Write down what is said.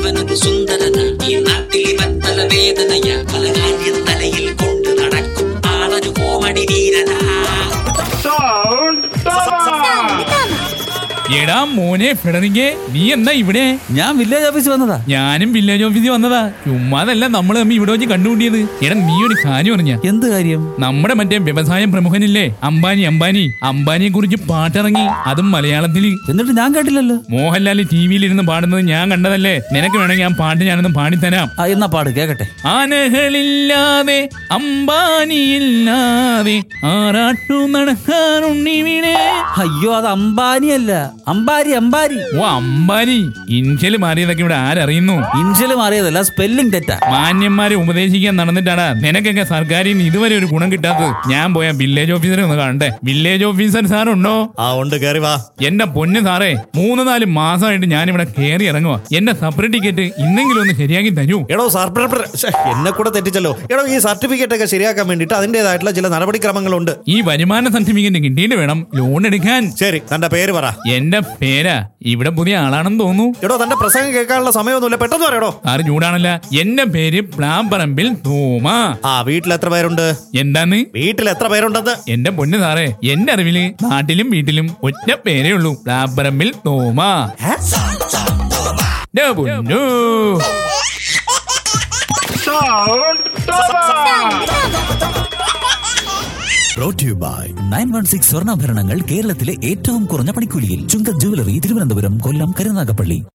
ഇവനൊരു സുന്ദരന ഈ നാട്ടിൽ ഇവൻ പല വേദനയ പല കാര്യം തലയിൽ കൊണ്ട് നടക്കും ആളൊരു കോമഡി വീരനാ എടാ മോനെ ഫെഡറിക്കെ നീ എന്താ ഇവിടെ ഞാൻ വില്ലേജ് ഓഫീസിൽ വന്നതാ ഞാനും വില്ലേജ് ഓഫീസിൽ വന്നതാ ചുമ്മാതല്ല നമ്മൾ തമ്മിൽ ഇവിടെ വെച്ച് കണ്ടുകൂട്ടിയത് എടാ നീ ഒരു കാര്യം പറഞ്ഞ എന്ത് കാര്യം നമ്മുടെ മറ്റേ വ്യവസായ പ്രമുഖനില്ലേ അംബാനി അംബാനി അംബാനിയെ കുറിച്ച് പാട്ടിറങ്ങി അതും മലയാളത്തില് എന്നിട്ട് ഞാൻ കേട്ടില്ലല്ലോ മോഹൻലാൽ ടി വിയിലിരുന്ന് പാടുന്നത് ഞാൻ കണ്ടതല്ലേ നിനക്ക് വേണമെങ്കിൽ ആ പാട്ട് ഞാനൊന്ന് പാടിത്തരാം ആ എന്നാ പാട് കേക്കട്ടെ ആനകളില്ലാതെ അംബാനിയില്ലാതെ ആറാട്ടു നടക്കാറുണ്ണിവിടെ അയ്യോ അത് അംബാനിയല്ല അംബാരി അംബാരി ഓ അംബാനി ഇൻഷല് മാറിയതൊക്കെ ഇവിടെ ആരറിയുന്നു ഇൻഷല് മാറിയതല്ല സ്പെല്ലിംഗ് തെറ്റാ മാന്യന്മാരെ ഉപദേശിക്കാൻ നടന്നിട്ടാടാ നിനക്കൊക്കെ സർക്കാരിൽ നിന്ന് ഇതുവരെ ഒരു ഗുണം കിട്ടാത്തത് ഞാൻ പോയ വില്ലേജ് ഓഫീസറെ ഒന്ന് കാണട്ടെ വില്ലേജ് ഓഫീസർ സാറുണ്ടോ ആ ഉണ്ട് കയറി വാ എന്റെ പൊന്ന് സാറേ മൂന്ന് നാല് മാസമായിട്ട് ഞാൻ ഇവിടെ കയറി ഇറങ്ങുക എന്റെ സെപ്പറേറ്റ് ടിക്കറ്റ് ഇന്നെങ്കിലും ഒന്ന് ശരിയാക്കി തരൂ എടോ സാർ പ്ര- പ്ര- ശ്ശെ, എന്നെ കൂടെ തെറ്റിച്ചല്ലോ എടോ ഈ സർട്ടിഫിക്കറ്റ് ഒക്കെ ശരിയാക്കാൻ വേണ്ടിയിട്ട് അതിന്റേതായിട്ടുള്ള ചില നടപടിക്രമങ്ങളുണ്ട് ഈ വരുമാന സർട്ടിഫിക്കറ്റ് കിട്ടിയിട്ട് വേണം ലോൺ എടുക്കാൻ ശരി തന്റെ പേര് പറ എന്റെ പേരാ ഇവിടെ പുതിയ ആളാണെന്ന് തോന്നുന്നു എടോ തന്റെ പ്രസംഗം കേൾക്കാനുള്ള സമയമൊന്നുമില്ല പെട്ടെന്ന് പറയടോ സാറ് ചൂടാണല്ല എന്റെ പേര് പ്ലാപ്പറമ്പിൽ തോമ ആ വീട്ടിൽ എത്ര പേരുണ്ട് എന്താന്ന് വീട്ടിൽ എത്ര പേരുണ്ടെന്ന് എന്റെ പൊന്ന് സാറേ എന്റെ അറിവില് നാട്ടിലും വീട്ടിലും ഒറ്റ പേരേ ഉള്ളൂ പ്ലാപ്പറമ്പിൽ തോമ ദേ പൊന്നൂ. നയൻ വൺ സിക്സ് സ്വർണ്ണാഭരണങ്ങൾ കേരളത്തിലെ ഏറ്റവും കുറഞ്ഞ പണിക്കൂലിയിൽ ചുങ്ക ജുവലറി തിരുവനന്തപുരം കൊല്ലം കരുനാഗപ്പള്ളി